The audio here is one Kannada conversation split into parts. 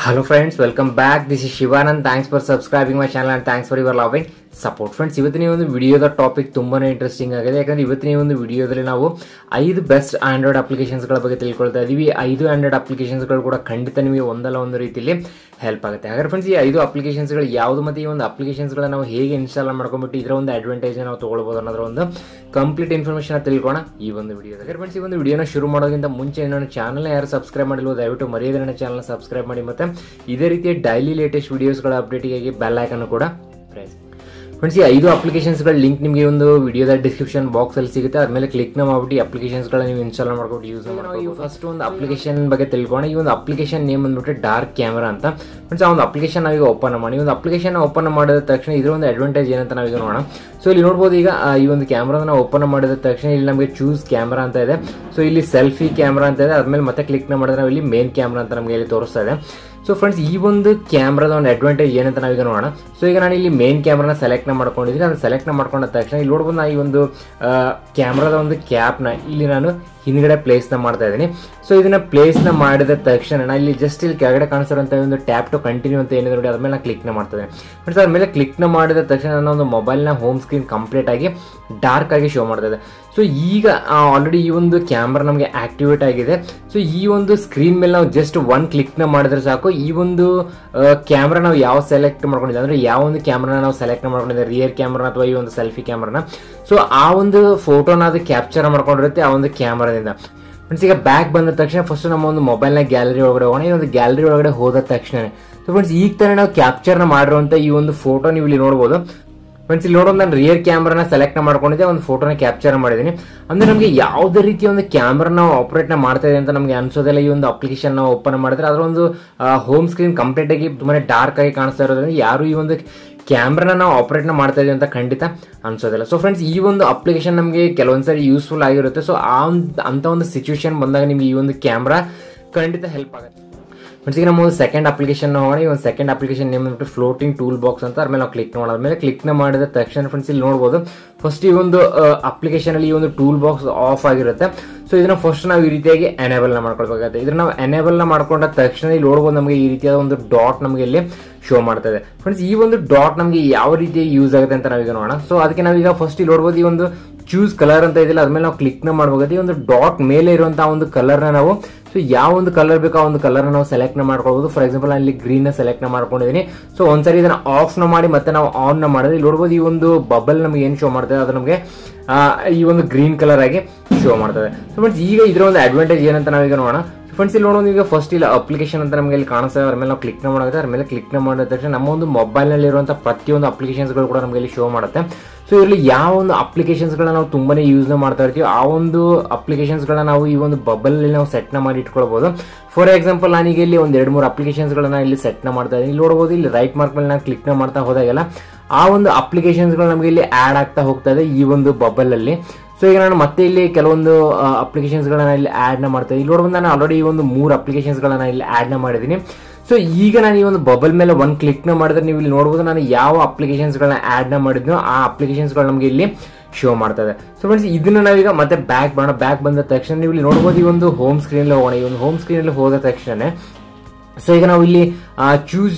Hello friends, welcome back. This is Shivanand. Thanks for subscribing my channel and thanks for your loving support friends ಇವತ್ತಿನ ಈ ಒಂದು ವಿಡಿಯೋದ ಟಾಪಿಕ್ ತುಂಬಾನೇ ಇಂಟ್ರೆಸ್ಟಿಂಗ್ ಆಗಿದೆ ಯಾಕಂದ್ರೆ ಇವತ್ತಿನ ಈ ಒಂದು ವಿಡಿಯೋದಲ್ಲಿ ನಾವು ಐದು ಬೆಸ್ಟ್ ಆಂಡ್ರಾಯ್ಡ್ ಅಪ್ಲಿಕೇಶನ್ಸ್ಗಳ ಬಗ್ಗೆ ತಿಳ್ಕೊಳ್ತಾ ಇದೀವಿ ಈ ಐದು ಆಂಡ್ರಾಯ್ಡ್ ಅಪ್ಲಿಕೇಶನ್ಸ್ಗಳು ಕೂಡ ಖಂಡಿತ ನಿಮಗೆ ಒಂದಲ್ಲ ಒಂದು ರೀತಿಯಲ್ಲಿ ಹೆಲ್ಪ್ ಆಗುತ್ತೆ ಹಾಗಾದ್ರೆ ಫ್ರೆಂಡ್ಸ್ ಈ ಐದು ಅಪ್ಲಿಕೇಶನ್ಸ್ಗಳು ಯಾವುದು ಮತ್ತೆ ಈ ಒಂದು ಅಪ್ಲಿಕೇಶನ್ಸ್ಗಳನ್ನ ನಾವು ಹೇಗೆ ಇನ್ಸ್ಟಾಲ್ ಮಾಡ್ಕೊಂಡ್ಬಿಟ್ಟು ಇದರ ಒಂದು ಅಡ್ವಾಂಟೇಜ್ ನಾವು ತಗೊಳ್ಬೋದು ಅನ್ನೋದ್ರ ಒಂದು ಕಂಪ್ಲೀಟ್ ಇನ್ಫಾರ್ಮೇಷನ್ ತಿಳ್ಕೋಣ ಈ ಒಂದು ವಿಡಿಯೋ ಹಾಗಾದ್ರೆ ಫ್ರೆಂಡ್ಸ್ ಈ ಒಂದು ವಿಡಿಯೋನ ಶುರು ಮಾಡೋದ್ರಿಂದ ಮುಂಚೆ ನನ್ನ ಚಾನಲ್ ಯಾರು ಸಬ್ಸ್ಕ್ರೈಬ್ ಮಾಡಿಲ್ವೋ ದಯವಿಟ್ಟು ಮರೆಯದೇ ನನ್ನ ಚಾನಲ್ ಸಬ್ಸ್ಕ್ರೈಬ್ ಮಾಡಿ ಮತ್ತೆ ಇದೇ ರೀತಿಯ ಡೈಲಿ ಲೇಟೆಸ್ಟ್ ವಿಡಿಯೋಸ್ಗಳ ಅಪ್ಡೇಟಿಗಾಗಿ ಬೆಲ್ ಐಕನ್ ಕೂಡ ಪ್ರೆಸ್ ಫ್ರೆಂಡ್ಸ್ ಈ ಐದು ಅಪ್ಲಿಕೇಶನ್ಸ್ಗಳ ಲಿಂಕ್ ನಿಮಗೆ ಒಂದು ವಿಡಿಯೋದ ಡಿಸ್ಕ್ರಿಪ್ಷನ್ ಬಾಕ್ಸ್ ಅಲ್ಲಿ ಸಿಗುತ್ತೆ ಅದ್ರ ಮೇಲೆ ಕ್ಲಿಕ್ ನ ಮಾಡ್ಬಿಟ್ಟು ಅಪ್ಲಿಕೇಶನ್ಸ್ಗಳ ನೀವು ಇನ್ಸ್ಟಾಲ್ ಮಾಡ್ಕೊಂಡು ಯೂಸ್ ಮಾಡಿ ಫಸ್ಟ್ ಒಂದು ಅಪ್ಲಿಕೇಶನ್ ಬಗ್ಗೆ ತಿಳ್ಕೋಣ ಈ ಒಂದು ಅಪ್ಲಿಕೇಶನ್ ನೇಮ್ ಬಂದ್ಬಿಟ್ಟು ಡಾರ್ಕ್ ಕ್ಯಾಮರಾ ಅಂತ ಫ್ರೆಂಡ್ಸ್ ಆ ಒಂದು ಅಪ್ಲಿಕೇಶನ್ ನಾವೀಗ ಓಪನ್ ಮಾಡಿ ಈ ಒಂದು ಅಪ್ಲಿಕೇಶನ್ ಓಪನ್ ಮಾಡಿದ ತಕ್ಷಣ ಇದ್ರ ಒಂದು ಅಡ್ವಾಂಟೇಜ್ ಏನಂತ ನಾವೀಗ ನೋಡೋಣ ಸೊ ಇಲ್ಲಿ ನೋಡ್ಬೋದು ಈಗ ಆ, ಈ ಒಂದು ಕ್ಯಾಮ್ರಾನ ಓಪನ್ ಮಾಡಿದ ತಕ್ಷಣ ಇಲ್ಲಿ ನಮಗೆ ಚೂಸ್ ಕ್ಯಾಮ್ರಾ ಅಂತ ಇದೆ ಸೊ ಇಲ್ಲಿ ಸೆಲ್ಫಿ ಕ್ಯಾಮ್ರಾ ಅಂತ ಇದೆ ಅದ್ಮೇಲೆ ಮತ್ತೆ ಕ್ಲಿಕ್ ನ ಮಾಡಿದ್ರೆ ನಾವು ಇಲ್ಲಿ ಮೇನ್ ಕ್ಯಾಮ್ರಾ ಅಂತ ನಮಗೆ ಇಲ್ಲಿ ತೋರಿಸ್ತಾ ಇದೆ ಸೊ ಫ್ರೆಂಡ್ಸ್ ಈ ಒಂದು ಕ್ಯಾಮ್ರಾದ ಒಂದು ಅಡ್ವಾಂಟೇಜ್ ಏನಂತ ನಾವೀಗ ನೋಡೋಣ ಸೊ ಈಗ ನಾನು ಇಲ್ಲಿ ಮೇನ್ ಕ್ಯಾಮ್ರಾನ ಸೆಲೆಕ್ಟ್ ಮಾಡ್ಕೊಂಡಿದ್ದೀನಿ ಅದನ್ನ ಸೆಲೆಕ್ಟ್ ಮಾಡ್ಕೊಂಡ ತಕ್ಷಣ ಇಲ್ಲಿ ನೋಡ್ಬೋದು ನಾ ಈ ಒಂದು ಕ್ಯಾಮ್ರಾದ ಒಂದು ಕ್ಯಾಪ್ನ ಇಲ್ಲಿ ನಾನು ಹಿಂದ್ಗಡೆ ಪ್ಲೇಸ್ ನ ಮಾಡ್ತಾ ಇದ್ದೀನಿ ಸೊ ಇದನ್ನ ಪ್ಲೇಸ್ ನ ಮಾಡಿದ ತಕ್ಷಣ ನಾನು ಇಲ್ಲಿ ಜಸ್ಟ್ ಇಲ್ಲಿ ಕೆಳಗಡೆ ಕಾಣಿಸಿರುವಂತ ಒಂದು ಟ್ಯಾಪ್ ಟು ಕಂಟಿನ್ಯೂ ಅಂತ ಏನಿದೆ ನೋಡಿ ಅದ್ಮೇಲೆ ನಾನು ಕ್ಲಿಕ್ ನ ಮಾಡ್ತಾ ಇದ್ದೀನಿ ಫ್ರೆಂಡ್ಸ್ ಅದ್ಮೇಲೆ ಕ್ಲಿಕ್ ನ ಮಾಡಿದ ತಕ್ಷಣ ನನ್ನ ಒಂದು ಮೊಬೈಲ್ ನ ಹೋಮ್ ಸ್ಕ್ರೀನ್ ಕಂಪ್ಲೀಟ್ ಆಗಿ ಡಾರ್ಕ್ ಆಗಿ ಶೋ ಮಾಡ್ತಾ ಇದೆ ಸೊ ಈಗ ಆಲ್ರೆಡಿ ಈ ಒಂದು ಕ್ಯಾಮ್ರಾ ನಮಗೆ ಆಕ್ಟಿವೇಟ್ ಆಗಿದೆ ಸೊ ಈ ಒಂದು ಸ್ಕ್ರೀನ್ ಮೇಲೆ ನಾವು ಜಸ್ಟ್ ಒನ್ ಕ್ಲಿಕ್ ನ ಮಾಡಿದ್ರೆ ಸಾಕು ಈ ಒಂದು ಕ್ಯಾಮ್ರಾ ನಾವು ಯಾವ ಸೆಲೆಕ್ಟ್ ಮಾಡ್ಕೊಂಡಿದ್ದೆ ಅಂದ್ರೆ ಯಾವ ಒಂದು ಕ್ಯಾಮ್ರಾನ ನಾವು ಸೆಲೆಕ್ಟ್ ಮಾಡ್ಕೊಂಡಿದ್ದೆ ರಿಯರ್ ಕ್ಯಾಮ್ರಾ ಅಥವಾ ಈ ಒಂದು ಸೆಲ್ಫಿ ಕ್ಯಾಮ್ರಾನ ಸೊ ಆ ಒಂದು ಫೋಟೋನ ಅದು ಕ್ಯಾಪ್ಚರ್ ಮಾಡ್ಕೊಂಡಿರುತ್ತೆ ಆ ಒಂದು ಕ್ಯಾಮ್ರಾದಿಂದ ಫ್ರೆಂಡ್ಸ್ ಈಗ ಬ್ಯಾಕ್ ಬಂದ ತಕ್ಷಣ ಫಸ್ಟ್ ನಮ್ಮ ಒಂದು ಮೊಬೈಲ್ನ ಗ್ಯಾಲರಿ ಒಳಗಡೆ ಹೋಗೋಣ ಈ ಒಂದು ಗ್ಯಾಲರಿ ಒಳಗಡೆ ಹೋದ ತಕ್ಷಣ ಸೊ ಫ್ರೆಂಡ್ಸ್ ಈಗ ತಾನೇ ನಾವು ಕ್ಯಾಪ್ಚರ್ನ ಮಾಡಿರುವಂತ ಈ ಒಂದು ಫೋಟೋ ನೀವು ಇಲ್ಲಿ ನೋಡ್ಬೋದು ಫ್ರೆಂಡ್ಸ್ ಇಲ್ಲಿ ನೋಡೋದು ನಾನು ರಿಯರ್ ಕ್ಯಾಮ್ರಾನ ಸೆಲೆಕ್ಟ್ ಮಾಡ್ಕೊಂಡಿದ್ದೆ ಒಂದು ಫೋಟೋನ ಕ್ಯಾಪ್ಚರ್ ಮಾಡಿದ್ದೀನಿ ಅಂದ್ರೆ ನಮಗೆ ಯಾವುದೇ ರೀತಿಯ ಒಂದು ಕ್ಯಾಮ್ರಾ ನಾವು ಆಪರೇಟ್ ಮಾಡ್ತಾ ಇದೆ ಅಂತ ನಮಗೆ ಅನ್ಸೋದಿಲ್ಲ ಈ ಒಂದು ಅಪ್ಲಿಕೇಶನ್ ನಾವು ಓಪನ್ ಮಾಡಿದ್ರೆ ಅದರ ಒಂದು ಹೋಮ್ ಸ್ಕ್ರೀನ್ ಕಂಪ್ಲೀಟ್ ಆಗಿ ತುಂಬಾ ಡಾರ್ಕ್ ಆಗಿ ಕಾಣಿಸ್ತಾ ಇರೋದ್ರಿಂದ ಯಾರು ಈ ಒಂದು ಕ್ಯಾಮ್ರಾನ ನಾವು ಆಪರೇಟ್ ಮಾಡ್ತಾ ಇದೀವಿ ಅಂತ ಖಂಡಿತ ಅನ್ಸೋದಿಲ್ಲ ಸೊ ಫ್ರೆಂಡ್ಸ್ ಈ ಒಂದು ಅಪ್ಲಿಕೇಶನ್ ನಮಗೆ ಕೆಲವೊಂದ್ಸರಿ ಯೂಸ್ಫುಲ್ ಆಗಿರುತ್ತೆ ಸೊ ಆ ಒಂದು ಅಂತ ಒಂದು ಸಿಚುವೇಶನ್ ಬಂದಾಗ ನಿಮ್ಗೆ ಈ ಒಂದು ಕ್ಯಾಮ್ರಾ ಖಂಡಿತ ಹೆಲ್ಪ್ ಆಗುತ್ತೆ ಫ್ರೆಂಡ್ಸ್ ಈಗ ನಮ್ಮ ಒಂದು ಸೆಕೆಂಡ್ ಅಪ್ಲಿಕೇಶನ್ ನೋಡಿ ಒಂದು ಸೆಕೆಂಡ್ ಅಪ್ಲಿಕೇಶನ್ ನೇಮ್ ಬಂದ್ಬಿಟ್ಟು ಫ್ಲೋಟಿಂಗ್ ಟೂಲ್ ಬಾಕ್ಸ್ ಅಂತ ಅದ್ರ ಮೇಲೆ ನಾವು ಕ್ಲಿಕ್ ಮಾಡೋದ್ರ ಮೇಲೆ ಕ್ಲಿಕ್ ನ ಮಾಡಿದ ತಕ್ಷಣ ಫ್ರೆಂಡ್ಸ್ ಇಲ್ಲಿ ನೋಡ್ಬೋದು ಫಸ್ಟ್ ಈ ಒಂದು ಅಪ್ಲಿಕೇಶನ್ ಅಲ್ಲಿ ಈ ಒಂದು ಟೂಲ್ ಬಾಕ್ಸ್ ಆಫ್ ಆಗಿರುತ್ತೆ ಸೊ ಇದನ್ನ ಫಸ್ಟ್ ನಾವು ಈ ರೀತಿಯಾಗಿ ಎನೇಬಲ್ ನ ಮಾಡ್ಕೊಳ್ಬೇಕಾಗುತ್ತೆ ಇದನ್ನ ನಾವು ಎನೇಬಲ್ ನ ಮಾಡ್ಕೊಂಡ ತಕ್ಷಣ ಇಲ್ಲಿ ನೋಡ್ಬೋದು ನಮಗೆ ಈ ರೀತಿಯಾದ ಒಂದು ಡಾಟ್ ನಮಗೆ ಇಲ್ಲಿ ಶೋ ಮಾಡ್ತಾ ಇದೆ ಫ್ರೆಂಡ್ಸ್ ಈ ಒಂದು ಡಾಟ್ ನಮಗೆ ಯಾವ ರೀತಿಯಾಗಿ ಯೂಸ್ ಆಗುತ್ತೆ ಅಂತ ನಾವೀಗ ನೋಡೋಣ ಸೊ ಅದಕ್ಕೆ ನಾವೀಗ ಫಸ್ಟ್ ಇಲ್ಲಿ ನೋಡ್ಬೋದು ಈ ಒಂದು ಚೂಸ್ ಕಲರ್ ಅಂತ ಇದೆಯಲ್ಲ ಅದ್ಮೇಲೆ ನಾವು ಕ್ಲಿಕ್ ನ ಮಾಡಬೇಕಾಗುತ್ತೆ ಈ ಒಂದು ಡಾಟ್ ಮೇಲೆ ಇರುವಂತಹ ಒಂದು ಕಲರ್ ನ ನಾವು ಸೊ ಯಾವ ಒಂದು ಕಲರ್ ಬೇಕೋ ಆ ಒಂದು ಕಲರ್ ನಾವು ಸೆಲೆಕ್ಟ್ ನ ಮಾಡ್ಕೊಳ್ಬಹುದು ಫಾರ್ ಎಕ್ಸಾಂಪಲ್ ನಾನು ಇಲ್ಲಿ ಗ್ರೀನ್ ನ ಸೆಲೆಕ್ಟ್ ನ ಮಾಡ್ಕೊಂಡಿದ್ದೀನಿ ಸೊ ಒಂದ್ಸರಿ ಇದನ್ನ ಆಫ್ ನ ಮಾಡಿ ಮತ್ತೆ ನಾವು ಆನ್ ನ ಮಾಡಿದ್ರೆ ಇಲ್ಲಿ ನೋಡ್ಬೋದು ಈ ಒಂದು ಬಬಲ್ ನಮಗೆ ಏನ್ ಶೋ ಮಾಡ್ತದೆ ಅದು ನಮಗೆ ಆ, ಈ ಒಂದು ಗ್ರೀನ್ ಕಲರ್ ಆಗಿ ಶೋ ಮಾಡ್ತದೆ ಸೊ ಫ್ರೆಂಡ್ಸ್ ಈಗ ಇದ್ರ ಒಂದು ಅಡ್ವಾಂಟೇಜ್ ಏನಂತ ನಾವೀಗ ನೋಡೋಣ ಫ್ರೆಂಡ್ಸ್ ಇಲ್ಲಿ ನೋಡೋದು ಈಗ ಫಸ್ಟ್ ಇಲ್ಲಿ ಅಪ್ಲಿಕೇಶನ್ ಅಂತ ನಮಗೆ ಇಲ್ಲಿ ಕಾಣಿಸ್ತದೆ ಅದ್ರ ಮೇಲೆ ನಾವು ಕ್ಲಿಕ್ ನ ಮಾಡೋದು ಅದ್ರ ಮೇಲೆ ಕ್ಲಿಕ್ ನ ಮಾಡಿದ ತಕ್ಷಣ ನಮ್ಮ ಒಂದು ಮೊಬೈಲ್ ನಲ್ಲಿ ಇರುವಂತಹ ಪ್ರತಿಯೊಂದು ಅಪ್ಲಿಕೇಶನ್ಸ್ ಗಳು ಕೂಡ ನಮಗೆ ಇಲ್ಲಿ ಶೋ ಮಾಡುತ್ತೆ ಸೊ ಇಲ್ಲಿ ಯಾವ ಒಂದು ಅಪ್ಲಿಕೇಶನ್ಸ್ ಗಳನ್ನ ನಾವು ತುಂಬಾನೇ ಯೂಸ್ ಮಾಡ್ತಾ ಇರ್ತೀವಿ ಆ ಒಂದು ಅಪ್ಲಿಕೇಶನ್ಸ್ ಗಳನ್ನ ನಾವು ಈ ಒಂದು ಬಬಲ್ ಅಲ್ಲಿ ನಾವು ಸೆಟ್ ನ ಮಾಡಿ ಇಟ್ಕೊಳ್ಬಹುದು ಫಾರ್ ಎಕ್ಸಾಂಪಲ್ ನಾನೀಗ ಇಲ್ಲಿ ಒಂದ್ ಎರಡು ಮೂರು ಅಪ್ಲಿಕೇಶನ್ಸ್ ಗಳನ್ನ ಇಲ್ಲಿ ಸೆಟ್ ನ ಮಾಡ್ತಾ ಇದ್ದೀನಿ ಇಲ್ಲಿ ನೋಡಬಹುದು ಇಲ್ಲಿ ರೈಟ್ ಮಾರ್ಕ್ ಮೇಲೆ ನಾನು ಕ್ಲಿಕ್ ನ ಮಾಡ್ತಾ ಹೋದಾಗೆಲ್ಲ ಆ ಒಂದು ಅಪ್ಲಿಕೇಶನ್ಸ್ ಗಳು ನಮಗೆ ಇಲ್ಲಿ ಆಡ್ ಆಗ್ತಾ ಹೋಗ್ತಾ ಇದೆ ಈ ಒಂದು ಬಬಲ್ ಅಲ್ಲಿ ಸೊ ಈಗ ನಾನು ಮತ್ತೆ ಇಲ್ಲಿ ಕೆಲವೊಂದು ಅಪ್ಲಿಕೇಶನ್ಸ್ ಗಳನ್ನ ಇಲ್ಲಿ ಆಡ್ ನ ಮಾಡ್ತಾ ಇಲ್ಲಿ ನೋಡ್ಬೋದು ನಾನು ಆಲ್ರೆಡಿ ಈ ಒಂದು ಮೂರು ಅಪ್ಲಿಕೇಶನ್ಸ್ ಗಳನ್ನ ಇಲ್ಲಿ ಆಡ್ ನ ಮಾಡಿದ್ದೀನಿ ಸೊ ಈಗ ನಾನು ಈ ಒಂದು ಬಬಲ್ ಮೇಲೆ ಒಂದು ಕ್ಲಿಕ್ ನ ಮಾಡಿದ್ರೆ ನೀವು ಇಲ್ಲಿ ನೋಡಬಹುದು ನಾನು ಯಾವ ಅಪ್ಲಿಕೇಶನ್ಸ್ ಗಳನ್ನ ಆಡ್ ನ ಮಾಡಿದ್ನೋ ಆ ಅಪ್ಲಿಕೇಶನ್ಸ್ ಗಳು ನಮಗೆ ಇಲ್ಲಿ ಶೋ ಮಾಡ್ತಾ ಇದೆ ಸೊ ಫ್ರೆಂಡ್ಸ್ ಇದನ್ನ ನಾವೀಗ ಮತ್ತೆ ಬ್ಯಾಕ್ ಮಾಡೋಣ ಬ್ಯಾಕ್ ಬಂದ ತಕ್ಷಣ ನೀವು ಇಲ್ಲಿ ನೋಡಬಹುದು ಈ ಒಂದು ಹೋಮ್ ಸ್ಕ್ರೀನ್ ಹೋಗೋಣ ಈ ಒಂದು ಹೋಮ್ ಸ್ಕ್ರೀನ್ ಹೋದ ತಕ್ಷಣ ಸೊ ಈಗ ನಾವು ಇಲ್ಲಿ ಚೂಸ್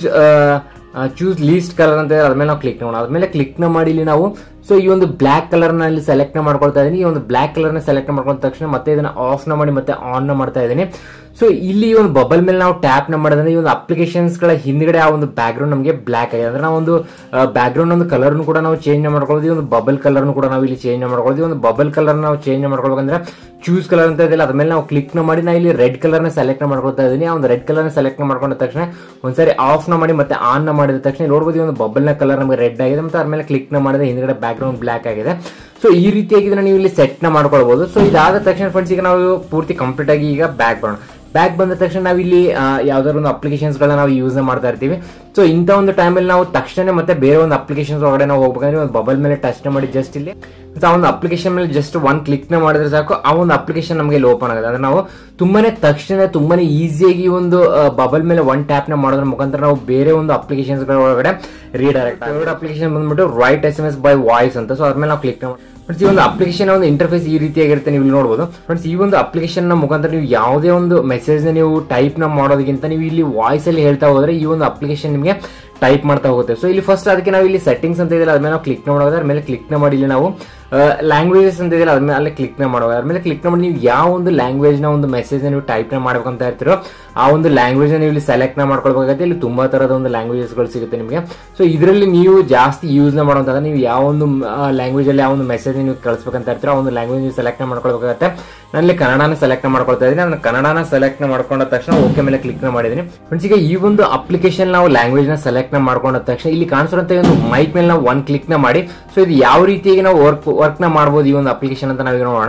ಚೂಸ್ ಲೀಸ್ಟ್ ಕಲರ್ ಅಂತ ಇದೆ ಅದ್ಮೇಲೆ ನಾವು ಕ್ಲಿಕ್ ಮಾಡೋಣ ಅದ್ಮೇಲೆ ಕ್ಲಿಕ್ ನ ಮಾಡಿ ಇಲ್ಲಿ ನಾವು ಸೊ ಈ ಒಂದು ಬ್ಲಾಕ್ ಕಲರ್ ನ ಇಲ್ಲಿ ಸೆಲೆಕ್ಟ್ ನ ಮಾಡ್ಕೊಳ್ತಾ ಇದೀನಿ ಈ ಒಂದು ಬ್ಲಾಕ್ ಕಲರ್ ನ ಸೆಲೆಕ್ಟ್ ಮಾಡ್ಕೊಂಡ ತಕ್ಷಣ ಮತ್ತೆ ಇದನ್ನ ಆಫ್ ನ ಮಾಡಿ ಮತ್ತೆ ಆನ್ ನ ಮಾಡ್ತಾ ಇದೀನಿ ಸೊ ಇಲ್ಲಿ ಈ ಒಂದು ಬಬಲ್ ಮೇಲೆ ನಾವು ಟ್ಯಾಪ್ ನ ಮಾಡಿದ್ರೆ ಈ ಒಂದು ಅಪ್ಲಿಕೇಶನ್ಸ್ ಗಳ ಹಿಂದ್ಗಡೆ ಆ ಒಂದು ಬ್ಯಾಕ್ ಗ್ರೌಂಡ್ ನಮಗೆ ಬ್ಲಾಕ್ ಆಗಿದೆ ಅಂದ್ರೆ ನಾವು ಒಂದು ಬ್ಯಾಕ್ ಗ್ರೌಂಡ್ ಒಂದು ಕಲರ್ ಕೂಡ ನಾವು ಚೇಂಜ್ ಮಾಡ್ಕೊಳ್ಳೋದು ಈ ಒಂದು ಬಬಲ್ ಕಲರ್ ಕೂಡ ನಾವು ಇಲ್ಲಿ ಚೇಂಜ್ ಮಾಡ್ಕೊಳ್ಳೋದು ಈ ಒಂದು ಬಬಲ್ ಕಲರ್ ನಾವು ಚೇಂಜ್ ಮಾಡ್ಕೊಳ್ಬೇಕಂದ್ರೆ ಚೂಸ್ ಕಲರ್ ಅಂತ ಇದೆಯಲ್ಲ ಅದ್ರ ಮೇಲೆ ನಾವು ಕ್ಲಿಕ್ ನ ಮಾಡಿ ನಾ ಇಲ್ಲಿ ರೆಡ್ ಕಲರ್ ನ ಸೆಲೆಕ್ಟ್ ಮಾಡ್ಕೊಳ್ತಾ ಇದೀನಿ ಆ ಒಂದು ರೆಡ್ ಕಲರ್ ನ ಸೆಲೆಕ್ಟ್ ಮಾಡ್ಕೊಂಡ ತಕ್ಷಣ ಒಂದ್ಸರಿ ಆಫ್ ನ ಮಾಡಿ ಮತ್ತೆ ಆನ್ ನ ಮಾಡಿದ ತಕ್ಷಣ ನೋಡಬಹುದು ಈ ಒಂದು ಬಬಲ್ ನ ಕಲರ್ ನಮಗೆ ರೆಡ್ ಆಗಿದೆ ಮತ್ತೆ ಅದ್ರ ಮೇಲೆ ಕ್ಲಿಕ್ ನ ಮಾಡಿದ್ರೆ ಹಿಂದ್ಗಡೆ ಬ್ಯಾಕ್ ಗ್ರೌಂಡ್ ಬ್ಲಾಕ್ ಆಗಿದೆ ಸೊ ಈ ರೀತಿಯಾಗಿ ಇದನ್ನ ನೀವು ಇಲ್ಲಿ ಸೆಟ್ ನ ಮಾಡ್ಕೊಳ್ಬಹುದು ಸೊ ಇದಾದ ತಕ್ಷಣ ಫ್ರೆಂಡ್ಸ್ ಈಗ ನಾವು ಪೂರ್ತಿ ಕಂಪ್ಲೀಟ್ ಆಗಿ ಈಗ ಬ್ಯಾಕ್ ಬರೋಣ ಬ್ಯಾಕ್ ಬಂದ ತಕ್ಷಣ ನಾವು ಇಲ್ಲಿ ಯಾವ್ದಾದ್ರು ಒಂದು ಅಪ್ಲಿಕೇಶನ್ಸ್ ಗಳನ್ನ ನಾವು ಯೂಸ್ ಮಾಡ್ತಾ ಇರ್ತೀವಿ ಸೊ ಇಂಥ ಒಂದು ಟೈಮಲ್ಲಿ ನಾವು ತಕ್ಷಣ ಮತ್ತೆ ಬೇರೆ ಒಂದು ಅಪ್ಲಿಕೇಶನ್ಸ್ ಒಳಗಡೆ ನಾವು ಹೋಗ್ಬೇಕಂದ್ರೆ ಒಂದು ಬಬಲ್ ಮೇಲೆ ಟಚ್ ಮಾಡಿ ಜಸ್ಟ್ ಇಲ್ಲಿ ಆ ಒಂದು ಅಪ್ಲಿಕೇಶನ್ ಮೇಲೆ ಜಸ್ಟ್ ಒನ್ ಕ್ಲಿಕ್ ನ ಮಾಡಿದ್ರೆ ಸಾಕು ಆ ಒಂದು ಅಪ್ಲಿಕೇಶನ್ ನಮಗೆ ಇಲ್ಲಿ ಓಪನ್ ಆಗುತ್ತೆ ಅಂದ್ರೆ ನಾವು ತುಂಬಾನೇ ತಕ್ಷಣ ತುಂಬಾನೇ ಈಸಿಯಾಗಿ ಒಂದು ಬಬಲ್ ಮೇಲೆ ಒನ್ ಟ್ಯಾಪ್ ನ ಮಾಡೋದ್ರ ಮುಖಾಂತರ ನಾವು ಬೇರೆ ಒಂದು ಅಪ್ಲಿಕೇಶನ್ಸ್ ಗಳ ಒಳಗಡೆ ರೀಡೈರೆಕ್ಟ್ ಥರ್ಡ್ ಅಪ್ಲಿಕೇಶನ್ ಬಂದ್ಬಿಟ್ಟು write S M S by voice ಅಂತ ಸೊ ಅದ್ರ ಮೇಲೆ ನಾವು ಕ್ಲಿಕ್ ಫ್ರೆಂಡ್ಸ್ ಈ ಒಂದು ಅಪ್ಲಿಕೇಶನ್ ಒಂದು ಇಂಟರ್ಫೇಸ್ ಈ ರೀತಿಯಾಗಿರುತ್ತೆ ನೀವು ಇಲ್ಲಿ ನೋಡಬಹುದು ಫ್ರೆಂಡ್ಸ್ ಈ ಒಂದು ಅಪ್ಲಿಕೇಶನ್ ನ ಮುಖಾಂತರ ನೀವು ಯಾವುದೇ ಒಂದು ಮೆಸೇಜ್ ನ ನೀವು ಟೈಪ್ ನ ಮಾಡೋದಕ್ಕಿಂತ ನೀವು ಇಲ್ಲಿ ವಾಯ್ಸ್ ಅಲ್ಲಿ ಹೇಳ್ತಾ ಹೋದ್ರೆ ಈ ಒಂದು ಅಪ್ಲಿಕೇಶನ್ ನಿಮಗೆ ಟೈಪ್ ಮಾಡ್ತಾ ಹೋಗುತ್ತೆ ಸೊ ಇಲ್ಲಿ ಫಸ್ಟ್ ಅದಕ್ಕೆ ನಾವು ಇಲ್ಲಿ ಸೆಟ್ಟಿಂಗ್ಸ್ ಅಂತ ಇದೆಯಲ್ಲ ಅದ್ಮೇಲೆ ನಾವು ಕ್ಲಿಕ್ ಮಾಡೋದು ಅದ್ರ ಮೇಲೆ ಕ್ಲಿಕ್ ನ ಮಾಡಿ ಇಲ್ಲಿ ನಾವು ಲ್ಯಾಂಗ್ವೇಜಸ್ ಅಂತ ಇದೆಯಲ್ಲ ಅದ್ಮೇಲೆ ಅಲ್ಲೇ ಕ್ಲಿಕ್ ನ ಮಾಡುವ ಅದ್ಮೇಲೆ ಕ್ಲಿಕ್ ನ ಮಾಡಿ ನೀವು ಯಾವ ಒಂದು ಲ್ಯಾಂಗ್ವೇಜ್ ನ ಒಂದು ಮೆಸೇಜ್ ನೀವು ಟೈಪ್ ನ ಮಾಡ್ಬೇಕಂತ ಇರ್ತೀರೋ ಆ ಒಂದು ಲ್ಯಾಂಗ್ವೇಜ್ ನೀವು ಇಲ್ಲಿ ಸೆಲೆಕ್ಟ್ ನ ಮಾಡ್ಕೊಳ್ಬೇಕಾಗುತ್ತೆ ಇಲ್ಲಿ ತುಂಬಾ ತರದ ಒಂದು ಲ್ಯಾಂಗ್ವೇಜಸ್ ಗಳು ಸಿಗುತ್ತೆ ನಿಮಗೆ ಸೊ ಇದರಲ್ಲಿ ನೀವು ಜಾಸ್ತಿ ಯೂಸ್ ನ ಮಾಡುವಂತಂದ್ರೆ ನೀವು ಯಾವ ಒಂದು ಲ್ಯಾಂಗ್ವೇಜ್ ಅಲ್ಲಿ ಯಾವ ಒಂದು ಮೆಸೇಜ್ ನೀವು ಕಳಿಸ್ಬೇಕಂತ ಇರ್ತೀರೋ ಆ ಒಂದು ಲ್ಯಾಂಗ್ವೇಜ್ ನೀವು ಸೆಲೆಕ್ಟ್ ಮಾಡ್ಕೊಳ್ಬೇಕಾಗುತ್ತೆ ನಾನು ಕನ್ನಡನ ಸೆಲೆಕ್ಟ್ ಮಾಡ್ಕೊಳ್ತಾ ಇದ್ದೀನಿ ನಾನು ಕನ್ನಡನ ಸೆಲೆಕ್ಟ್ ಮಾಡ್ಕೊಂಡ ತಕ್ಷಣ ಓಕೆ ಮೇಲೆ ಕ್ಲಿಕ್ ನ ಮಾಡಿದ್ದೀನಿ ಫ್ರೆಂಡ್ಸ್ ಈಗ ಈ ಒಂದು ಅಪ್ಲಿಕೇಶನ್ ನಾವು ಲ್ಯಾಂಗ್ವೇಜ್ ನ ಸೆಲೆಕ್ಟ್ ನ ಮಾಡ್ಕೊಂಡ ತಕ್ಷಣ ಇಲ್ಲಿ ಕಾಣಿಸಿರುವಂತ ಒಂದು ಮೈಕ್ ಮೇಲೆ ನಾವು ಒನ್ ಕ್ಲಿಕ್ ನ ಮಾಡಿ ಸೊ ಇದು ಯಾವ ರೀತಿಯಾಗಿ ನಾವು ವರ್ಕ್ ವರ್ಕ್ ನ ಮಾಡಬಹುದು ಈ ಒಂದು ಅಪ್ಲಿಕೇಶನ್ ಅಂತ ನಾವೀಗ ನೋಡೋಣ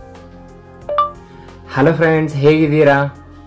ಹಲೋ ಫ್ರೆಂಡ್ಸ್ ಹೇಗಿದ್ದೀರಾ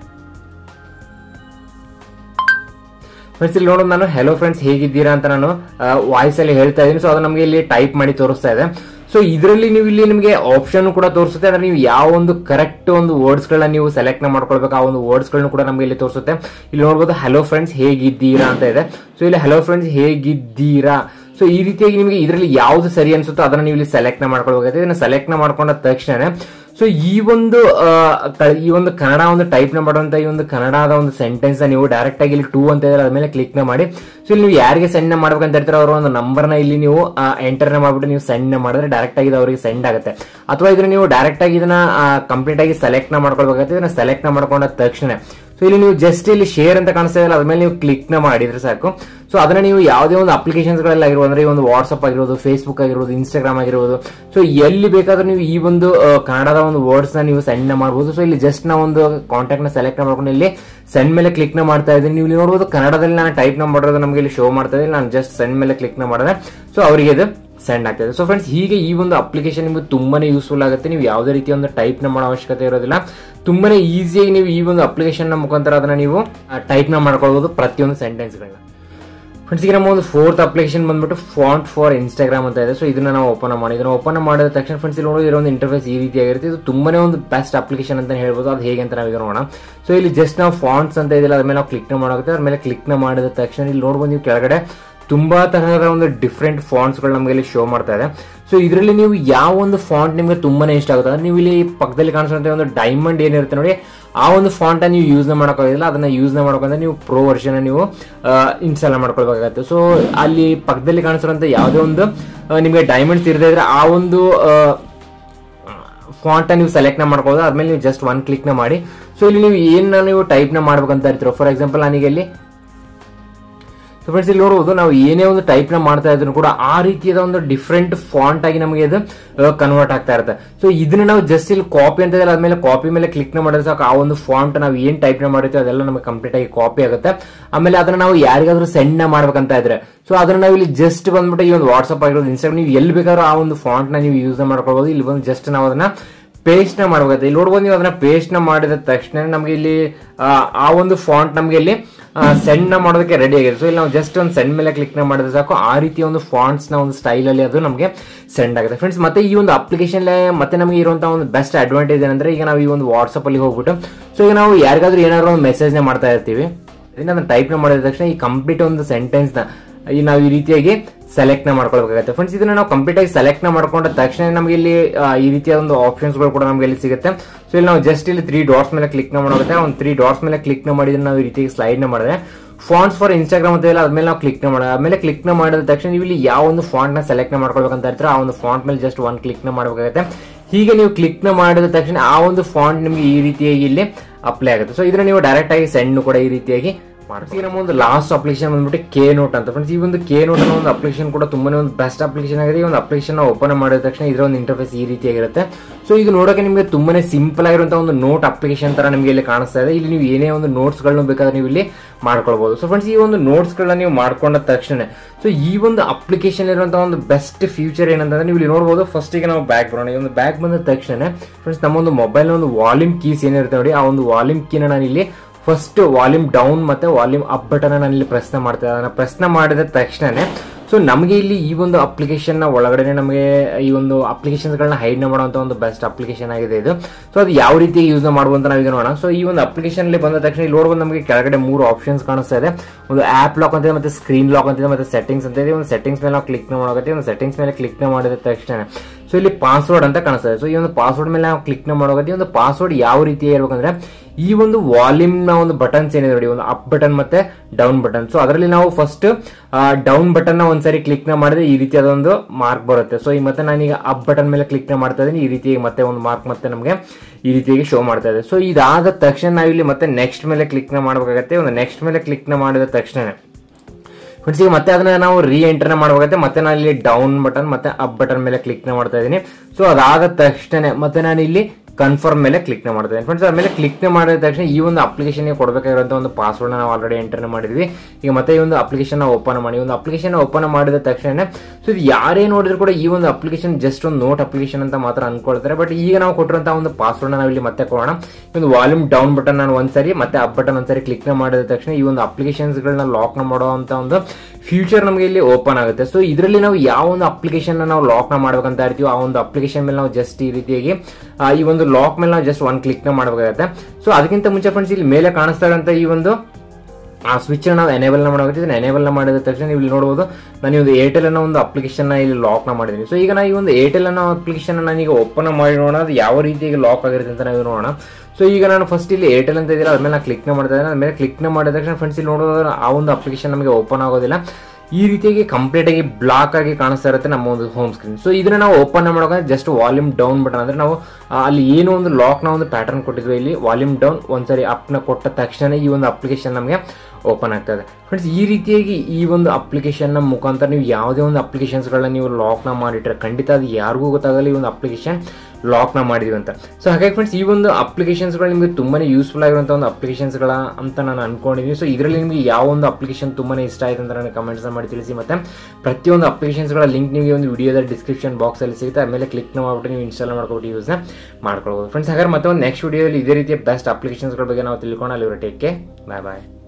ಫ್ರೆಂಡ್ಸ್ ಇಲ್ಲಿ ನೋಡೋದು ನಾನು ಹೆಲೋ ಫ್ರೆಂಡ್ಸ್ ಹೇಗಿದ್ದೀರಾ ಅಂತ ನಾನು ವಾಯ್ಸ್ ಅಲ್ಲಿ ಹೇಳ್ತಾ ಇದ್ದೀನಿ ಸೊ ಅದು ನಮಗೆ ಇಲ್ಲಿ ಟೈಪ್ ಮಾಡಿ ತೋರಿಸ್ತಾ ಇದೆ ಸೊ ಇದರಲ್ಲಿ ನೀವು ಇಲ್ಲಿ ನಿಮಗೆ ಆಪ್ಷನ್ ಕೂಡ ತೋರಿಸುತ್ತೆ ಅಂದ್ರೆ ನೀವು ಯಾವ ಒಂದು ಕರೆಕ್ಟ್ ಒಂದು ವರ್ಡ್ಸ್ ಗಳನ್ನ ನೀವು ಸೆಲೆಕ್ಟ್ ಮಾಡ್ಕೊಳ್ಬೇಕು ಆ ಒಂದು ವರ್ಡ್ಸ್ ಗಳನ್ನ ಕೂಡ ನಮಗೆ ಇಲ್ಲಿ ತೋರಿಸುತ್ತೆ ಇಲ್ಲಿ ನೋಡಬಹುದು ಹಲೋ ಫ್ರೆಂಡ್ಸ್ ಹೇಗಿದ್ದೀರಾ ಅಂತ ಇದೆ ಸೊ ಇಲ್ಲಿ ಹಲೋ ಫ್ರೆಂಡ್ಸ್ ಹೇಗಿದ್ದೀರಾ ಸೊ ಈ ರೀತಿಯಾಗಿ ನಿಮಗೆ ಇದರಲ್ಲಿ ಯಾವ್ದು ಸರಿ ಅನ್ಸುತ್ತೋ ಅದನ್ನ ನೀವು ಇಲ್ಲಿ ಸೆಲೆಕ್ಟ್ ನ ಮಾಡ್ಕೊಳ್ಬೇಕಾಗುತ್ತೆ ಇದನ್ನ ಸೆಲೆಕ್ಟ್ ನ ಮಾಡ್ಕೊಂಡ ತಕ್ಷಣ ಸೊ ಈ ಒಂದು ಈ ಒಂದು ಕನ್ನಡ ಒಂದು ಟೈಪ್ ನ ಮಾಡುವಂತ ಈ ಒಂದು ಕನ್ನಡದ ಒಂದು ಸೆಂಟೆನ್ಸ್ ನೀವು ಡೈರೆಕ್ಟ್ ಆಗಿ ಇಲ್ಲಿ ಟೂ ಅಂತ ಇದ್ರೆ ಅದ್ಮೇಲೆ ಕ್ಲಿಕ್ ನ ಮಾಡಿ ಸೊ ಇಲ್ಲಿ ನೀವು ಯಾರಿಗೆ ಸೆಂಡ್ ನ ಮಾಡ್ಬೇಕಂತ ಇರ್ತೀರೋ ಅವರ ಒಂದು ನಂಬರ್ ನ ಇಲ್ಲಿ ನೀವು ಎಂಟರ್ ನ ಮಾಡ್ಬಿಟ್ಟು ನೀವು ಸೆಂಡ್ ನ ಮಾಡಿದ್ರೆ ಡೈರೆಕ್ಟ್ ಆಗಿ ಅವರಿಗೆ ಸೆಂಡ್ ಆಗುತ್ತೆ ಅಥವಾ ಇದ್ರ ನೀವು ಡೈರೆಕ್ಟ್ ಆಗಿ ಇದನ್ನ ಕಂಪ್ಲೀಟ್ ಆಗಿ ಸೆಲೆಕ್ಟ್ ನ ಮಾಡ್ಕೊಳ್ಬೇಕಾಗುತ್ತೆ ಇದನ್ನ ಸೆಲೆಕ್ಟ್ ನ ಮಾಡ್ಕೊಂಡ ತಕ್ಷಣ ಸೊ ಇಲ್ಲಿ ನೀವು ಜಸ್ಟ್ ಇಲ್ಲಿ ಶೇರ್ ಅಂತ ಕಾಣಿಸ್ತಾ ಇಲ್ಲ ಅದ್ಮೇಲೆ ನೀವು ಕ್ಲಿಕ್ ನ ಮಾಡಿದ್ರೆ ಸಾಕು ಸೊ ಅದನ್ನ ನೀವು ಯಾವುದೇ ಒಂದು ಅಪ್ಲಿಕೇಶನ್ಸ್ ಗಳಲ್ಲಿ ಆಗಿರ್ಬೋದು ಅಂದ್ರೆ ಈ ಒಂದು ವಾಟ್ಸ್ಆಪ್ ಆಗಿರ್ಬೋದು ಫೇಸ್ಬುಕ್ ಆಗಿರ್ಬೋದು ಇನ್ಸ್ಟಾಗ್ರಾಮ್ ಆಗಿರ್ಬೋದು ಸೊ ಎಲ್ಲಿ ಬೇಕಾದ್ರೂ ನೀವು ಈ ಒಂದು ಕನ್ನಡದ ಒಂದು ವರ್ಡ್ಸ್ ನ ನೀವು ಸೆಂಡ್ ನ ಮಾಡಬಹುದು ಸೊ ಇಲ್ಲಿ ಜಸ್ಟ್ ನಾವು ಒಂದು ಕಾಂಟ್ಯಾಕ್ಟ್ ನ ಸೆಲೆಕ್ಟ್ ಮಾಡ್ಕೊಂಡು ಇಲ್ಲಿ ಸೆಂಡ್ ಮೇಲೆ ಕ್ಲಿಕ್ ನ ಮಾಡ್ತಾ ಇದ್ದೀನಿ ನೀವು ಇಲ್ಲಿ ನೋಡಬಹುದು ಕನ್ನಡದಲ್ಲಿ ನಾನು ಟೈಪ್ ನ ಮಾಡೋದು ನಮಗೆ ಇಲ್ಲಿ ಶೋ ಮಾಡ್ತಾ ಇದ್ದೀನಿ ನಾನು ಜಸ್ಟ್ ಸೆಂಡ್ ಮೇಲೆ ಕ್ಲಿಕ್ ನ ಮಾಡಿದ್ರೆ ಸೊ ಅವರಿಗೆ ಇದು ಸೆಂಡ್ ಆಗ್ತದೆ ಸೊ ಫ್ರೆಂಡ್ಸ್ ಹೀಗೆ ಈ ಒಂದು ಅಪ್ಲಿಕೇಶನ್ ನಿಮಗೆ ತುಂಬಾನೇ ಯೂಸ್ಫುಲ್ ಆಗುತ್ತೆ ನೀವು ಯಾವುದೇ ರೀತಿಯ ಒಂದು ಟೈಪ್ ನ ಮಾಡೋ ಅವಶ್ಯಕತೆ ಇರೋದಿಲ್ಲ ತುಂಬಾನೇ ಈಸಿಯಾಗಿ ನೀವು ಈ ಒಂದು ಅಪ್ಲಿಕೇಶನ್ ನ ಮುಖಾಂತರ ಅದನ್ನ ನೀವು ಟೈಪ್ ನ ಮಾಡ್ಕೊಳ್ಬಹುದು ಪ್ರತಿಯೊಂದು ಸೆಂಟೆನ್ಸ್ ಗಳನ್ನ ಫ್ರೆಂಡ್ಸ್ ಈಗ ನಮ್ಮ ಒಂದು ಫೋರ್ತ್ ಅಪ್ಲಿಕೇಶನ್ ಬಂದ್ಬಿಟ್ಟು ಫಾಂಟ್ ಫಾರ್ ಇನ್ಸ್ಟಾಗ್ರಾಮ್ ಅಂತ ಇದೆ ಸೊ ಇದನ್ನ ನಾವು ಓಪನ್ ಮಾಡಿ ಇದನ್ನ ಓಪನ್ ಮಾಡಿದ ತಕ್ಷಣ ಫ್ರೆಂಡ್ಸ್ ಇಲ್ಲಿ ನೋಡೋದು ಒಂದು ಇಂಟರ್ಫೇಸ್ ಈ ರೀತಿಯಾಗಿರುತ್ತೆ ಇದು ತುಂಬಾನೇ ಒಂದು ಬೆಸ್ಟ್ ಅಪ್ಲಿಕೇಶನ್ ಅಂತ ಹೇಳ್ಬೋದು ಅದು ಹೇಗೆ ಅಂತ ನಾವೀಗ ನೋಡೋಣ ಸೊ ಇಲ್ಲಿ ಜಸ್ಟ್ ನಾವು ಫಾಂಟ್ಸ್ ಅಂತ ಇದೆಯಲ್ಲ ಅದ್ರ ಮೇಲೆ ನಾವು ಕ್ಲಿಕ್ ನ ಮಾಡೋಗುತ್ತೆ ಅದ್ರ ಮೇಲೆ ಕ್ಲಿಕ್ ನ ಮಾಡಿದ ತಕ್ಷಣ ಇಲ್ಲಿ ನೋಡ್ಬೋದು ನೀವು ಕೆಳಗಡೆ ತುಂಬಾ ತರಹದ ಒಂದು ಡಿಫ್ರೆಂಟ್ ಫಾಂಟ್ಸ್ ಗಳು ನಮಗೆ ಇಲ್ಲಿ ಶೋ ಮಾಡ್ತಾ ಇದೆ ಸೊ ಇದರಲ್ಲಿ ನೀವು ಯಾವ ಒಂದು ಫಾಂಟ್ ನಿಮಗೆ ತುಂಬಾನೇ ಇಷ್ಟ ಆಗುತ್ತೆ ಅಂದ್ರೆ ನೀವು ಇಲ್ಲಿ ಪಕ್ಕದಲ್ಲಿ ಕಾಣಿಸುವಂತ ಒಂದು ಡೈಮಂಡ್ ಏನಿರುತ್ತೆ ನೋಡಿ ಆ ಒಂದು ಫಾಂಟ್ ನೀವು ಯೂಸ್ ನ ಮಾಡೋಕ್ಕಾಗಿಲ್ಲ ಅದನ್ನ ಯೂಸ್ ನ ಮಾಡ್ಕೊಂಡ್ರೆ ನೀವು ಪ್ರೋ ವರ್ಷನ್ ನೀವು ಇನ್ಸ್ಟಾಲ್ ಮಾಡ್ಕೊಳ್ಬೇಕಾಗತ್ತೆ ಸೊ ಅಲ್ಲಿ ಪಕ್ಕದಲ್ಲಿ ಕಾಣಿಸಿರುವಂತ ಯಾವುದೇ ಒಂದು ನಿಮಗೆ ಡೈಮಂಡ್ಸ್ ಇರದೇ ಇದ್ರೆ ಆ ಒಂದು ಫಾಂಟ್ ನೀವು ಸೆಲೆಕ್ಟ್ ನ ಮಾಡ್ಕೋದು ಆದ್ಮೇಲೆ ನೀವು ಜಸ್ಟ್ ಒನ್ ಕ್ಲಿಕ್ ನ ಮಾಡಿ ಸೊ ಇಲ್ಲಿ ನೀವು ಏನ್ ನೀವು ಟೈಪ್ ನ ಮಾಡ್ಬೇಕಂತ ಇರ್ತೀರೋ ಫಾರ್ ಎಕ್ಸಾಂಪಲ್ ನನಗೆ ಇಲ್ಲಿ ಸೊ ಫ್ರೆಂಡ್ಸ್ ಇಲ್ಲಿ ನೋಡಬಹುದು ನಾವು ಏನೇ ಒಂದು ಟೈಪ್ ನ ಮಾಡ್ತಾ ಇದ್ರು ಕೂಡ ಆ ರೀತಿಯಾದ ಒಂದು ಡಿಫ್ರೆಂಟ್ ಫಾಂಟ್ ಆಗಿ ನಮಗೆ ಇದು ಕನ್ವರ್ಟ್ ಆಗ್ತಾ ಇರುತ್ತೆ ಸೊ ಇದನ್ನ ನಾವು ಜಸ್ಟ್ ಇಲ್ಲಿ ಕಾಪಿ ಅಂತ ಇದೆ ಅದ್ಮೇಲೆ ಕಾಪಿ ಮೇಲೆ ಕ್ಲಿಕ್ ನ ಮಾಡಿದ್ರೆ ಸಾಕು ಆ ಒಂದು ಫಾಂಟ್ ನಾವು ಏನ್ ಟೈಪ್ ನ ಮಾಡಿರ್ತೀವಿ ಅದೆಲ್ಲ ನಮಗೆ ಕಂಪ್ಲೀಟ್ ಆಗಿ ಕಾಪಿ ಆಗುತ್ತೆ ಆಮೇಲೆ ಅದನ್ನ ನಾವು ಯಾರಿಗಾದ್ರೂ ಸೆಂಡ್ ನ ಮಾಡ್ಬೇಕಂತ ಇದ್ರೆ ಸೊ ಅದನ್ನ ನಾವು ಇಲ್ಲಿ ಜಸ್ಟ್ ಬಂದ್ಬಿಟ್ಟು ಈ ಒಂದು ವಾಟ್ಸ್ಆಪ್ ಆಗಿರೋದು ಇನ್ಸ್ಟಾಗ್ರಾಮ್ ನೀವು ಎಲ್ಲಿ ಬೇಕಾದ್ರೂ ಆ ಒಂದು ಫಾಂಟ್ ನ ನೀವು ಯೂಸ್ ಮಾಡ್ಕೊಳ್ಬಹುದು ಇಲ್ಲಿ ಬಂದು ಜಸ್ಟ್ ನಾವು ಅದನ್ನ ಪೇಸ್ಟ್ ನ ಮಾಡಬೇಕಾಗುತ್ತೆ ಇಲ್ಲಿ ನೋಡ್ಬೋದು ನೀವು ಅದನ್ನ ಪೇಸ್ಟ್ ನ ಮಾಡಿದ ತಕ್ಷಣ ನಮಗೆ ಇಲ್ಲಿ ಆ ಒಂದು ಫಾಂಟ್ ನಮಗೆ ಇಲ್ಲಿ ಸೆಂಡ್ ನ ಮಾಡೋದಕ್ಕೆ ರೆಡಿ ಆಗಿದೆ ಸೊ ಇಲ್ಲಿ ನಾವು ಜಸ್ಟ್ ಒಂದು ಸೆಂಡ್ ಮೇಲೆ ಕ್ಲಿಕ್ ನ ಮಾಡಿದ್ರೆ ಸಾಕು ಆ ರೀತಿಯ ಒಂದು ಫಾಂಟ್ಸ್ ನ ಒಂದು ಸ್ಟೈಲ್ ಅಲ್ಲಿ ಅದು ನಮಗೆ ಸೆಂಡ್ ಆಗುತ್ತೆ ಫ್ರೆಂಡ್ಸ್ ಮತ್ತೆ ಈ ಒಂದು ಅಪ್ಲಿಕೇಶನ್ ಮತ್ತೆ ನಮಗೆ ಇರುವಂತಹ ಒಂದು ಬೆಸ್ಟ್ ಅಡ್ವಾಂಟೇಜ್ ಏನಂದ್ರೆ ಈಗ ನಾವು ಈ ಒಂದು ವಾಟ್ಸ್ಆಪ್ ಅಲ್ಲಿ ಹೋಗ್ಬಿಟ್ಟು ಸೊ ಈಗ ನಾವು ಯಾರಿಗಾದ್ರೂ ಏನಾದ್ರು ಒಂದು ಮೆಸೇಜ್ ನ ಮಾಡ್ತಾ ಇರ್ತೀವಿ ಅದನ್ನ ಟೈಪ್ ನ ಮಾಡಿದ ತಕ್ಷಣ ಈ ಕಂಪ್ಲೀಟ್ ಒಂದು ಸೆಂಟೆನ್ಸ್ ನ ಈ ನಾವು ಈ ರೀತಿಯಾಗಿ ಸೆಲೆಕ್ಟ್ ನ ಮಾಡ್ಕೊಳ್ಬೇಕಾಗುತ್ತೆ ಫ್ರೆಂಡ್ಸ್ ಇದನ್ನ ನಾವು ಕಂಪ್ಲೀಟ್ ಆಗಿ ಸೆಲೆಕ್ಟ್ ನ ಮಾಡ್ಕೊಂಡ ತಕ್ಷಣ ನಮಗೆ ಇಲ್ಲಿ ಈ ರೀತಿಯ ಒಂದು ಆಪ್ಷನ್ಸ್ ಗಳು ಕೂಡ ನಮಗೆ ಇಲ್ಲಿ ಸಿಗುತ್ತೆ ಸೊ ಇಲ್ಲಿ ನಾವು ಜಸ್ಟ್ ಇಲ್ಲಿ ತ್ರೀ ಡಾಟ್ಸ್ ಮೇಲೆ ಕ್ಲಿಕ್ ನ ಮಾಡೋಗುತ್ತೆ ಒಂದು ತ್ರೀ ಡಾಟ್ಸ್ ಮೇಲೆ ಕ್ಲಿಕ್ ನ ಮಾಡಿದ್ರೆ ನಾವು ಈ ರೀತಿಯಾಗಿ ಸ್ಲೈಡ್ ನ ಮಾಡಿದ್ರೆ ಫಾಂಟ್ಸ್ ಫಾರ್ ಇನ್ಸ್ಟಾಗ್ರಾಮ್ ಅಂತ ಇಲ್ಲ ಅದ್ಮೇಲೆ ನಾವು ಕ್ಲಿಕ್ ನ ಮಾಡೋದು ಆಮೇಲೆ ಕ್ಲಿಕ್ ನ ಮಾಡಿದ ತಕ್ಷಣ ನೀವು ಇಲ್ಲಿ ಯಾವ ಒಂದು ಫಾಂಟ್ ನ ಸೆಲೆಕ್ಟ್ ನ ಮಾಡ್ಕೊಳ್ಬೇಕಂತ ಇರ್ತೀರ ಆ ಒಂದು ಫಾಂಟ್ ಮೇಲೆ ಜಸ್ಟ್ ಒನ್ ಕ್ಲಿಕ್ ನ ಮಾಡಬೇಕಾಗುತ್ತೆ ಹೀಗೆ ನೀವು ಕ್ಲಿಕ್ ನ ಮಾಡಿದ ತಕ್ಷಣ ಆ ಒಂದು ಫಾಂಟ್ ನಿಮಗೆ ಈ ರೀತಿಯಾಗಿ ಇಲ್ಲಿ ಅಪ್ಲೈ ಆಗುತ್ತೆ ಸೊ ಇದನ್ನ ನೀವು ಡೈರೆಕ್ಟ್ ಆಗಿ ಸೆಂಡ್ ಕೂಡ ಈ ರೀತಿಯಾಗಿ ಮಾಡ್ತೀವಿ ನಮ್ಮ ಒಂದು ಲಾಸ್ಟ್ ಅಪ್ಲಿಕೇಶನ್ ಬಂದ್ಬಿಟ್ಟು ಕೆ ನೋಟ್ ಅಂತ ಫ್ರೆಂಡ್ಸ್ ಈ ಒಂದು ಕೆ ನೋಟ್ ಅನ್ನೋ ಒಂದು ಅಪ್ಲಿಕೇಶನ್ ಕೂಡ ತುಂಬಾನೇ ಒಂದು ಬೆಸ್ಟ್ ಅಪ್ಲಿಕೇಶನ್ ಆಗಿದೆ ಈ ಒಂದು ಅಪ್ಲಿಕೇಶನ್ ಓಪನ್ ಮಾಡಿದ ತಕ್ಷಣ ಇದರ ಒಂದು ಇಂಟರ್ಫೇಸ್ ಈ ರೀತಿಯಾಗಿರುತ್ತೆ ಸೊ ಇದು ನೋಡೋಕೆ ನಿಮಗೆ ತುಂಬಾನೇ ಸಿಂಪಲ್ ಆಗಿರುವಂತಹ ಒಂದು ನೋಟ್ ಅಪ್ಲಿಕೇಶನ್ ತರ ನಿಮಗೆ ಇಲ್ಲಿ ಕಾಣಿಸ್ತಾ ಇದೆ ಇಲ್ಲಿ ನೀವು ಏನೇ ಒಂದು ನೋಟ್ಸ್ ಗಳನ್ನ ಬೇಕಾದ್ರೆ ನೀವು ಇಲ್ಲಿ ಮಾಡ್ಕೊಳ್ಬಹುದು ಸೊ ಫ್ರೆಂಡ್ಸ್ ಈ ಒಂದು ನೋಟ್ಸ್ ಗಳನ್ನ ನೀವು ಮಾಡ್ಕೊಂಡ ತಕ್ಷಣ ಸೊ ಈ ಒಂದು ಅಪ್ಲಿಕೇಶನ್ ಇರುವಂತಹ ಒಂದು ಬೆಸ್ಟ್ ಫ್ಯೂಚರ್ ಏನಂತಂದ್ರೆ ನೀವು ಇಲ್ಲಿ ನೋಡಬಹುದು ಫಸ್ಟ್ ಈಗ ನಾವು ಬ್ಯಾಕ್ ಬರೋಣ ಈ ಒಂದು ಬ್ಯಾಕ್ ಬಂದ ತಕ್ಷಣ ಫ್ರೆಂಡ್ಸ್ ನಮ್ಮ ಒಂದು ಮೊಬೈಲ್ ಒಂದು ವಾಲ್ಯೂಮ್ ಕೀಸ್ ಏನಿರುತ್ತೆ ನೋಡಿ ಆ ಒಂದು ವಾಲ್ಯೂಮ್ ಕೀನ ನಾನು ಇಲ್ಲಿ ಫಸ್ಟ್ ವಾಲ್ಯೂಮ್ ಡೌನ್ ಮತ್ತೆ ವಾಲ್ಯೂಮ್ ಅಪ್ ಬಟನ್ ನಾನು ಇಲ್ಲಿ ಪ್ರಶ್ನೆ ಮಾಡ್ತೇವೆ ಅದನ್ನ ಪ್ರಶ್ನೆ ಮಾಡಿದ ತಕ್ಷಣನೇ ಸೊ ನಮಗೆ ಇಲ್ಲಿ ಈ ಒಂದು ಅಪ್ಲಿಕೇಶನ್ ನ ಒಳಗಡೆ ನಮಗೆ ಈ ಒಂದು ಅಪ್ಲಿಕೇಶನ್ಸ್ ಗಳನ್ನ ಹೈಡ್ ಮಾಡುವಂತ ಒಂದು ಬೆಸ್ಟ್ ಅಪ್ಲಿಕೇಶನ್ ಆಗಿದೆ ಇದು ಸೊ ಅದು ಯಾವ ರೀತಿ ಯೂಸ್ ಮಾಡುವಂತ ನಾವು ಈಗ ನೋಡೋಣ ಸೊ ಈ ಒಂದು ಅಪ್ಲಿಕೇಶನ್ ಅಲ್ಲಿ ಬಂದ ತಕ್ಷಣ ಇಲ್ಲಿ ನೋಡ್ಬೋದು ನಮಗೆ ಕೆಳಗಡೆ ಮೂರು ಆಪ್ಷನ್ಸ್ ಕಾಣಿಸ್ತಾ ಇದೆ ಒಂದು ಆಪ್ ಲಾಕ್ ಅಂತ ಮತ್ತೆ ಸ್ಕ್ರೀನ್ ಲಾಕ್ ಅಂತ ಮತ್ತೆ ಸೆಟ್ಟಿಂಗ್ಸ್ ಅಂತ ಇದೆ ಒಂದು ಸೆಟ್ಟಿಂಗ್ಸ್ ಮೇಲೆ ನಾವು ಕ್ಲಿಕ್ ನ ಮಾಡೋಗುತ್ತೆ ಒಂದು ಸೆಟ್ಟಿಂಗ್ಸ್ ಮೇಲೆ ಕ್ಲಿಕ್ ನ ಮಾಡಿದ ತಕ್ಷಣ ಸೊ ಇಲ್ಲಿ ಪಾಸ್ವರ್ಡ್ ಅಂತ ಕಾಣಿಸ್ತದೆ ಸೊ ಈ ಒಂದು ಪಾಸ್ವರ್ಡ್ ಮೇಲೆ ನಾವು ಕ್ಲಿಕ್ ನ ಮಾಡೋಕೆ ಈ ಒಂದು ಪಾಸ್ವರ್ಡ್ ಯಾವ ರೀತಿ ಇರಬೇಕಂದ್ರೆ ಈ ಒಂದು ವಾಲ್ಯೂಮ್ ನ ಒಂದು ಬಟನ್ಸ್ ಏನಿದೆ ನೋಡಿ ಒಂದು ಅಪ್ ಬಟನ್ ಮತ್ತೆ ಡೌನ್ ಬಟನ್ ಸೊ ಅದರಲ್ಲಿ ನಾವು ಫಸ್ಟ್ ಡೌನ್ ಬಟನ್ ನ ಒಂದ್ಸರಿ ಕ್ಲಿಕ್ ನ ಮಾಡಿದ್ರೆ ಈ ರೀತಿಯಾದ ಒಂದು ಮಾರ್ಕ್ ಬರುತ್ತೆ ಸೊ ಈ ಮತ್ತೆ ನಾನೀಗ ಅಪ್ ಬಟನ್ ಮೇಲೆ ಕ್ಲಿಕ್ ನ ಮಾಡ್ತಾ ಇದ್ದೀನಿ ಈ ರೀತಿಯಾಗಿ ಮತ್ತೆ ಒಂದು ಮಾರ್ಕ್ ಮತ್ತೆ ನಮಗೆ ಈ ರೀತಿಯಾಗಿ ಶೋ ಮಾಡ್ತಾ ಇದೆ ಸೊ ಇದಾದ ತಕ್ಷಣ ನಾವಿಲ್ಲಿ ಮತ್ತೆ ನೆಕ್ಸ್ಟ್ ಮೇಲೆ ಕ್ಲಿಕ್ ನ ಮಾಡಬೇಕಾಗತ್ತೆ ಒಂದು ನೆಕ್ಸ್ಟ್ ಮೇಲೆ ಕ್ಲಿಕ್ ನ ಮಾಡಿದ ತಕ್ಷಣ ಫ್ರೆಂಡ್ಸ್ ಈಗ ಮತ್ತೆ ಅದನ್ನ ನಾವು ರೀ ಎಂಟರ್ ಮಾಡಬೇಕಾಗುತ್ತೆ ಮತ್ತೆ ನಾನು ಇಲ್ಲಿ ಡೌನ್ ಬಟನ್ ಮತ್ತೆ ಅಪ್ ಬಟನ್ ಮೇಲೆ ಕ್ಲಿಕ್ ನ ಮಾಡ್ತಾ ಇದ್ದೀನಿ ಸೊ ಅದಾದ ತಕ್ಷಣ ಮತ್ತೆ ನಾನು ಇಲ್ಲಿ ಕನ್ಫರ್ಮ್ ಮೇಲೆ ಕ್ಲಿಕ್ ನ ಮಾಡ್ತಾ ಇದ್ದೀನಿ ಫ್ರೆಂಡ್ಸ್ ಅದ್ಮೇಲೆ ಕ್ಲಿಕ್ ನ ಮಾಡಿದ ತಕ್ಷಣ ಈ ಒಂದು ಅಪ್ಲಿಕೇಶನ್ ಕೊಡಬೇಕಾಗಿರುವಂತ ಒಂದು ಪಾಸ್ವರ್ಡ್ ನಾವು ಆಲ್ರೆಡಿ ಎಂಟರ್ ಮಾಡಿದ್ವಿ ಈಗ ಮತ್ತೆ ಈ ಒಂದು ಅಪ್ಲಿಕೇಶನ್ ಓಪನ್ ಮಾಡಿ ಒಂದು ಅಪ್ಲಿಕೇಶನ್ ಓಪನ್ ಮಾಡಿದ ತಕ್ಷಣ ಸೊ ಇದು ಯಾರೇ ನೋಡಿದ್ರು ಕೂಡ ಈ ಒಂದು ಅಪ್ಲಿಕೇಶನ್ ಜಸ್ಟ್ ಒಂದು ನೋಟ್ ಅಪ್ಲಿಕೇಶನ್ ಅಂತ ಮಾತ್ರ ಅನ್ಕೊಳ್ತಾರೆ ಬಟ್ ಈಗ ನಾವು ಕೊಟ್ಟಿರುವಂತಹ ಒಂದು ಪಾಸ್ವರ್ಡ್ ನಾವು ಇಲ್ಲಿ ಮತ್ತೆ ಕೊಡೋಣ ಈ ಒಂದು ವಾಲ್ಯೂಮ್ ಡೌನ್ ಬಟನ್ ನಾನು ಒಂದ್ಸರಿ ಮತ್ತೆ ಅಪ್ ಬಟನ್ ಒಂದ್ಸರಿ ಕ್ಲಿಕ್ ನ ಮಾಡಿದ ತಕ್ಷಣ ಈ ಒಂದು ಅಪ್ಲಿಕೇಶನ್ಸ್ ಗಳನ್ನ ಲಾಕ್ ನ ಮಾಡುವಂತ ಒಂದು ಫ್ಯೂಚರ್ ನಮಗೆ ಇಲ್ಲಿ ಓಪನ್ ಆಗುತ್ತೆ ಸೊ ಇದರಲ್ಲಿ ನಾವು ಯಾವ ಒಂದು ಅಪ್ಲಿಕೇಶನ್ ನಾವು ಲಾಕ್ ನ ಮಾಡ್ಬೇಕಂತ ಇರ್ತೀವಿ ಆ ಒಂದು ಅಪ್ಲಿಕೇಶನ್ ಮೇಲೆ ನಾವು ಜಸ್ಟ್ ಈ ರೀತಿಯಾಗಿ ಆ, ಈ ಒಂದು ಲಾಕ್ ಮೇಲೆ ನಾವು ಜಸ್ಟ್ ಒನ್ ಕ್ಲಿಕ್ ನ ಮಾಡಬೇಕಾಗುತ್ತೆ ಸೊ ಅದಕ್ಕಿಂತ ಮುಂಚೆ ಫ್ರೆಂಡ್ಸ್ ಇಲ್ಲಿ ಮೇಲೆ ಕಾಣಿಸ್ತಾ ಇರುವಂತ ಈ ಒಂದು ಆ ಸ್ವಿಚ್ ನಾವು ಎನೇಬಲ್ ನ ಮಾಡಬೇಕು ಎನೇಬಲ್ ನ ಮಾಡಿದ ತಕ್ಷಣ ನೀವು ಇಲ್ಲಿ ನೋಡಬಹುದು ನಾನು ಈ ಒಂದು ಏರ್ಟೆಲ್ ಅನ್ನೋ ಒಂದು ಅಪ್ಲಿಕೇಶನ್ ನ ಇಲ್ಲಿ ಲಾಕ್ ನ ಮಾಡಿದ್ದೀನಿ ಸೊ ಈಗ ನಾ ಈ ಒಂದು ಏರ್ಟೆಲ್ ಅನ್ನೋ ಅಪ್ಲಿಕೇಶನ್ ನಾನು ಈಗ ಓಪನ್ ಮಾಡಿ ನೋಡೋಣ ಅದು ಯಾವ ರೀತಿಯಾಗಿ ಲಾಕ್ ಆಗಿರುತ್ತೆ ಅಂತ ನಾವು ನೋಡೋಣ ಸೊ ಈಗ ನಾನು ಫಸ್ಟ್ ಇಲ್ಲಿ ಏರ್ಟೆಲ್ ಅಂತ ಇದೆಯಲ್ಲ ಅದ್ಮೇಲೆ ನಾನು ಕ್ಲಿಕ್ ನ ಮಾಡ್ತಾ ಇದ್ದೀನಿ ಅದ್ಮೇಲೆ ಕ್ಲಿಕ್ ನ ಮಾಡಿದ ತಕ್ಷಣ ಫ್ರೆಂಡ್ಸ್ ಇಲ್ಲಿ ನೋಡೋದು ಆ ಒಂದು ಅಪ್ಲಿಕೇಶನ್ ನಮಗೆ ಓಪನ್ ಆಗೋದಿಲ್ಲ ಈ ರೀತಿಯಾಗಿ ಕಂಪ್ಲೀಟ್ ಆಗಿ ಬ್ಲಾಕ್ ಆಗಿ ಕಾಣಿಸ್ತಾ ಇರುತ್ತೆ ನಮ್ಮ ಒಂದು ಹೋಮ್ ಸ್ಕ್ರೀನ್ ಸೊ ಇದನ್ನ ನಾವು ಓಪನ್ ಮಾಡೋಕೆ ಜಸ್ಟ್ ವಾಲ್ಯೂಮ್ ಡೌನ್ ಬಟನ್ ಅಂದ್ರೆ ನಾವು ಆ, ಅಲ್ಲಿ ಏನು ಒಂದು ಲಾಕ್ ನ ಒಂದು ಪ್ಯಾಟರ್ನ್ ಕೊಟ್ಟಿದ್ವಿ ಇಲ್ಲಿ ವಾಲ್ಯೂಮ್ ಡೌನ್ ಒಂದ್ಸರಿ ಅಪ್ ನ ಕೊಟ್ಟ ತಕ್ಷಣ ಈ ಒಂದು ಅಪ್ಲಿಕೇಶನ್ ನಮಗೆ ಓಪನ್ ಆಗ್ತದೆ ಫ್ರೆಂಡ್ಸ್ ಈ ರೀತಿಯಾಗಿ ಈ ಒಂದು ಅಪ್ಲಿಕೇಶನ್ ನ ಮುಖಾಂತರ ನೀವು ಯಾವುದೇ ಒಂದು ಅಪ್ಲಿಕೇಶನ್ಸ್ ಗಳನ್ನ ನೀವು ಲಾಕ್ ನ ಮಾಡಿಟ್ರೆ ಖಂಡಿತ ಅದು ಯಾರಿಗೂ ಗೊತ್ತಾಗಲ್ಲ ಈ ಒಂದು ಅಪ್ಲಿಕೇಶನ್ ಲಾಕ್ ನ ಮಾಡಿದೀವಿ ಅಂತ ಸೊ ಹಾಗಾಗಿ ಫ್ರೆಂಡ್ಸ್ ಈ ಒಂದು ಅಪ್ಲಿಕೇಶನ್ಸ್ ಗಳು ನಿಮಗೆ ತುಂಬಾನೇ ಯೂಸ್ಫುಲ್ ಆಗಿರುವಂತಹ ಒಂದು ಅಪ್ಲಿಕೇಶನ್ಸ್ ಗಳ ಅಂತ ನಾನು ಅನ್ಕೊಂಡಿದ್ದೀನಿ ಸೊ ಇದರಲ್ಲಿ ನಿಮಗೆ ಯಾವ ಒಂದು ಅಪ್ಲಿಕೇಶನ್ ತುಂಬಾನೇ ಇಷ್ಟ ಆಯ್ತು ಅಂತ ನನಗೆ ಕಮೆಂಟ್ಸ್ ಮಾಡಿ ತಿಳಿಸಿ ಮತ್ತೆ ಪ್ರತಿಯೊಂದು ಅಪ್ಲಿಕೇಶನ್ಸ್ ಗಳ ಲಿಂಕ್ ನಿಮಗೆ ಒಂದು ವಿಡಿಯೋದ ಡಿಸ್ಕ್ರಿಪ್ಷನ್ ಬಾಕ್ಸ್ ಅಲ್ಲಿ ಸಿಗುತ್ತೆ ಆಮೇಲೆ ಕ್ಲಿಕ್ ಮಾಡ್ಬಿಟ್ಟು ನೀವು ಇನ್ಸ್ಟಾಲ್ ಮಾಡ್ಕೊಬಿಟ್ಟು ಯೂಸ್ ಮಾಡ್ಕೊಳ್ಬೋದು ಫ್ರೆಂಡ್ಸ್ ಹಾಗಾದ್ರೆ ಮತ್ತೆ ಒಂದು ನೆಕ್ಸ್ಟ್ ವಿಡಿಯೋದಲ್ಲಿ ಇದೇ ರೀತಿಯ ಬೆಸ್ಟ್ ಅಪ್ಲಿಕೇಶನ್ಸ್ ಗಳ ಬಗ್ಗೆ ನಾವು ತಿಳ್ಕೊಂಡು ಅಲ್ಲಿ ಟೇಕ್ ಬಾಯ್ ಬಾಯ್